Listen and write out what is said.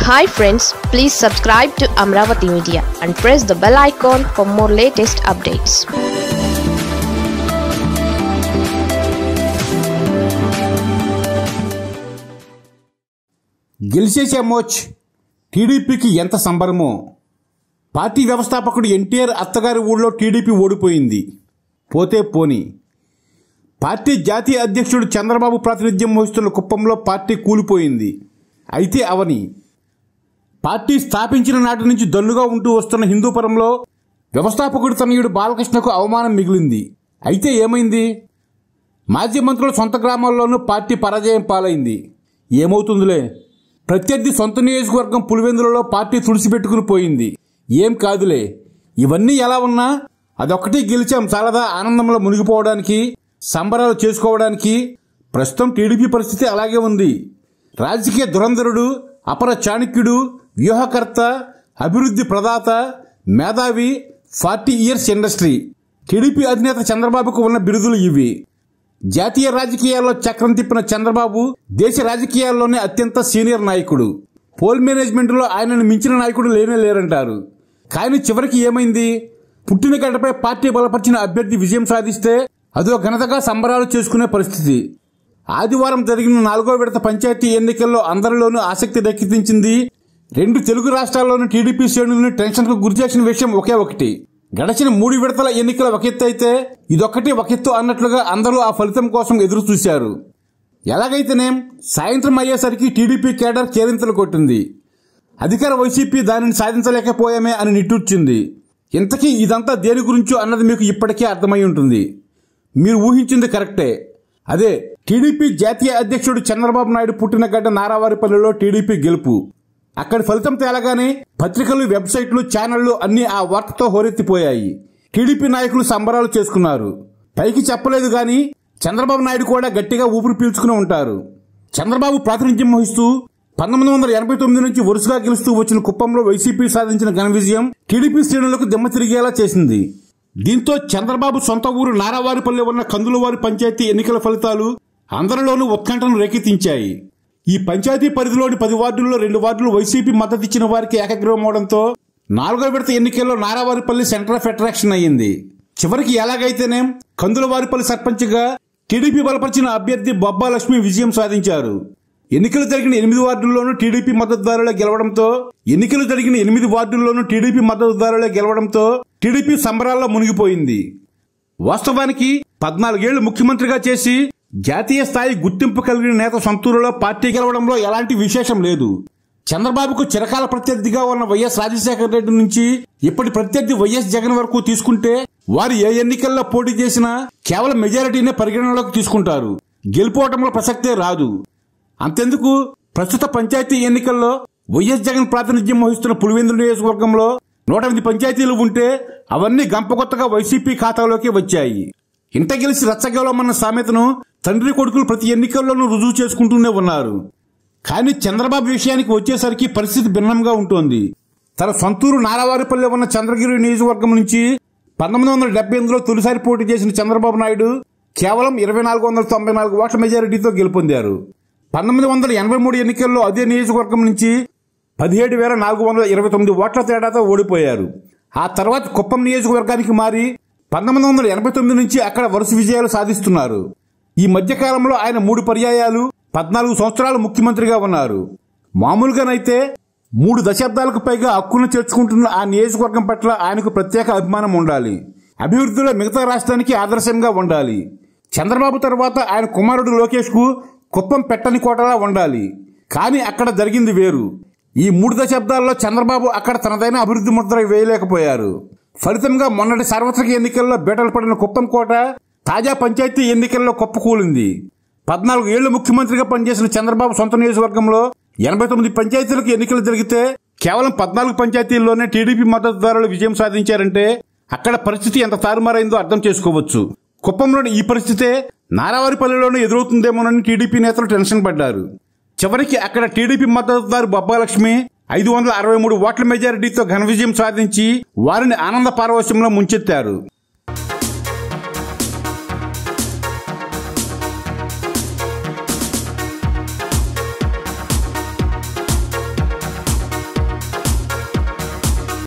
hi friends please subscribe to Amaravati media and press the bell icon for more latest updates గెలిచేసే మోచ్ టీడీపీకి ఎంత సంబరమో party వ్యవస్థాపకుడు ఎన్టీఆర్ అత్తగారి ఊళ్ళో టీడీపీ ఓడిపోయింది పోతే పోని పార్టీ జాతీయ అధ్యక్షుడు చంద్రబాబు ప్రాతినిధ్యం వహిస్తున్న కుప్పంలో పార్టీ కూలిపోయింది అయితే అవని పార్టీ స్థాపించిన నాటి నుంచి దన్నుగా ఉంటూ వస్తున్న హిందూపురంలో వ్యవస్థాపకుడు తనయుడు బాలకృష్ణకు అవమానం మిగిలింది అయితే ఏమైంది మాజీ మంత్రుల సొంత గ్రామాల్లోనూ పార్టీ పరాజయం పాలైంది ఏమవుతుందిలే ప్రత్యర్థి సొంత నియోజకవర్గం పులివెందులలో పార్టీ తుడిసిపెట్టుకుని పోయింది ఏం కాదులే ఇవన్నీ ఎలా ఉన్నా అదొక్కటి గెలిచాం చాలదా ఆనందంలో మునిగిపోవడానికి సంబరాలు చేసుకోవడానికి ప్రస్తుతం టీడీపీ పరిస్థితి అలాగే ఉంది రాజకీయ దురంధరుడు అపర చాణక్యుడు వ్యూహకర్త అభివృద్ధి ప్రదాత మేధావి ఫార్టీ ఇయర్స్ ఇండస్ట్రీ టీడీపీ అధినేత చంద్రబాబుకు ఉన్న బిరుదులు ఇవి జాతీయ రాజకీయాల్లో చక్రం తిప్పిన చంద్రబాబు దేశ రాజకీయాల్లోనే అత్యంత సీనియర్ నాయకుడు పోల్ మేనేజ్మెంట్లో ఆయనను మించిన నాయకుడు లేనే లేరంటారు కానీ చివరికి ఏమైంది పుట్టిన గడ్డపై పార్టీ బలపరిచిన అభ్యర్థి విజయం సాధిస్తే అదో ఘనతగా సంబరాలు చేసుకునే పరిస్థితి ఆదివారం జరిగిన నాలుగో విడత పంచాయతీ ఎన్నికల్లో అందరిలోనూ ఆసక్తి దక్కించింది రెండు తెలుగు రాష్ట్రాల్లోని టీడీపీ శ్రేణులను టెన్షన్కు గురిచేసిన విషయం ఒకే ఒకటి గడచిన మూడు విడతల ఎన్నికల ఒక ఎత్తు అయితే ఇదొక్కటి ఒక ఎత్తు అన్నట్లుగా అందరూ ఆ ఫలితం కోసం ఎదురు చూశారు ఎలాగైతేనేం సాయంత్రం అయ్యేసరికి టీడీపీ కేడర్ కేరింతలు కొట్టింది అధికార వైసీపీ దానిని సాధించలేకపోయామే అని నిట్టూర్చింది ఇంతకీ ఇదంతా దేని గురించో అన్నది మీకు ఇప్పటికే అర్థమై ఉంటుంది మీరు ఊహించింది కరెక్టే అదే టీడీపీ జాతీయ అధ్యక్షుడు చంద్రబాబు నాయుడు పుట్టిన గడ్డ నారావారిపల్లిలో టీడీపీ గెలుపు అక్కడి ఫలితం తేలగానే పత్రికలు వెబ్సైట్లు ఛానళ్లు అన్ని ఆ వార్తతో హోరెత్తిపోయాయి టీడీపీ నాయకులు సంబరాలు చేసుకున్నారు పైకి చెప్పలేదు గాని చంద్రబాబు నాయుడు కూడా గట్టిగా ఊపిరి పీల్చుకుని ఉంటారు చంద్రబాబు ప్రాతినిధ్యం వహిస్తూ పంతొమ్మిది వందల ఎనభై తొమ్మిది నుంచి వరుసగా గెలుస్తూ వచ్చిన కుప్పంలో వైసీపీ సాధించిన ఘన విజయం టీడీపీ శ్రేణులకు దిమ్మ తిరిగేలా చేసింది దీంతో చంద్రబాబు సొంత ఊరు నారావారిపల్లి ఉన్న కందులవారి పంచాయతీ ఎన్నికల ఫలితాలు అందరిలోనూ ఉత్కంఠను రేకెత్తించాయి ఈ పంచాయతీ పరిధిలోని పది వార్డుల్లో రెండు వార్డులు వైసీపీ మద్దతిచ్చిన వారికి ఏకగ్రీవం అవడంతో నాలుగో విడత ఎన్నికల్లో నారావారిపల్లి సెంటర్ ఆఫ్ అట్రాక్షన్ అయ్యింది చివరికి ఎలాగైతేనేం కందులవారిపల్లి సర్పంచ్గా టీడీపీ బలపరిచిన అభ్యర్థి బొబ్బా లక్ష్మి విజయం సాధించారు ఎన్నికలు జరిగిన ఎనిమిది వార్డుల్లోనూ టీడీపీ మద్దతుదారులే గెలవడంతో ఎన్నికలు జరిగిన ఎనిమిది వార్డుల్లోనూ టీడీపీ మద్దతుదారులే గెలవడంతో టీడీపీ సంబరాల్లో మునిగిపోయింది వాస్తవానికి పద్నాలుగేళ్లు ముఖ్యమంత్రిగా చేసి జాతీయ స్థాయి గుర్తింపు కలిగిన నేత సొంతూరులో పార్టీ గెలవడంలో ఎలాంటి విశేషం లేదు చంద్రబాబుకు చిరకాల ప్రత్యర్థిగా ఉన్న వైఎస్ రాజశేఖర రెడ్డి నుంచి ఇప్పటి ప్రత్యర్థి వైఎస్ జగన్ వరకు తీసుకుంటే వారు ఏ ఎన్నికల్లో పోటీ చేసినా కేవలం మెజారిటీనే పరిగణనలోకి తీసుకుంటారు గెలుపోవటంలో ప్రసక్తే రాదు అంతెందుకు ప్రస్తుత పంచాయతీ ఎన్నికల్లో వైఎస్ జగన్ ప్రాతినిధ్యం వహిస్తున్న పులివెందుల నియోజకవర్గంలో నూట ఎనిమిది పంచాయతీలు ఉంటే అవన్నీ గంపకొత్తగా వైసీపీ ఖాతాలోకి వచ్చాయి ఇంట గెలిచి రచ్చగెలవమన్న సామెతను తండ్రి కొడుకులు ప్రతి ఎన్నికల్లోనూ రుజువు చేసుకుంటూనే ఉన్నారు కానీ చంద్రబాబు విషయానికి వచ్చేసరికి పరిస్థితి భిన్నంగా ఉంటోంది తన సొంతూరు నారావారిపల్లి ఉన్న చంద్రగిరి నియోజకవర్గం నుంచి పంతొమ్మిది వందల డెబ్బై ఎనిమిదిలో తొలిసారి పోటీ చేసిన చంద్రబాబు నాయుడు కేవలం ఇరవై నాలుగు వందల తొంభై నాలుగు ఓట్ల మెజారిటీతో గెలుపొందారు పంతొమ్మిది వందల ఎనభై మూడు ఎన్నికల్లో అదే నియోజకవర్గం నుంచి పదిహేడు వేల నాలుగు వందల ఇరవై తొమ్మిది ఓట్ల తేడాతో ఓడిపోయారు ఆ తర్వాత కుప్పం నియోజకవర్గానికి మారి పంతొమ్మిది వందల ఎనభై తొమ్మిది నుంచి అక్కడ వరుస విజయాలు సాధిస్తున్నారు ఈ మధ్య కాలంలో ఆయన మూడు పర్యాయాలు పద్నాలుగు సంవత్సరాలు ముఖ్యమంత్రిగా ఉన్నారు మామూలుగానైతే మూడు దశాబ్దాలకు పైగా హక్కును చేర్చుకుంటున్న ఆ నియోజకవర్గం పట్ల ఆయనకు ప్రత్యేక అభిమానం ఉండాలి అభివృద్ధిలో మిగతా రాష్ట్రానికి ఆదర్శంగా ఉండాలి చంద్రబాబు తర్వాత ఆయన కుమారుడు లోకేష్ కు కుప్పం పెట్టని కోటలా ఉండాలి కానీ అక్కడ జరిగింది వేరు ఈ మూడు దశాబ్దాల్లో చంద్రబాబు అక్కడ తనదైన అభివృద్ధి ముద్ర వేయలేకపోయారు ఫలితంగా మొన్నటి సార్వత్రిక ఎన్నికల్లో బేటలు పడిన కుప్పం కోట తాజా పంచాయతీ ఎన్నికల్లో కుప్పకూలింది పద్నాలుగు ఏళ్లు ముఖ్యమంత్రిగా పనిచేసిన చంద్రబాబు సొంత నియోజకవర్గంలో ఎనభై తొమ్మిది పంచాయతీలకు ఎన్నికలు జరిగితే కేవలం పద్నాలుగు పంచాయతీల్లోనే టీడీపీ మద్దతుదారులు విజయం సాధించారంటే అక్కడ పరిస్థితి ఎంత తారుమారైందో అర్థం చేసుకోవచ్చు కుప్పంలోని ఈ పరిస్థితే నారావారిపల్లిలోనూ ఎదురవుతుందేమోనని టీడీపీ నేతలు టెన్షన్ పడ్డారు చివరికి అక్కడ టీడీపీ మద్దతుదారు బొబ్బాలక్ష్మి ఐదు వందల అరవై మూడు ఓట్ల మెజారిటీతో ఘన విజయం సాధించి వారిని ఆనంద పారవశ్యంలో ముంచెత్తారు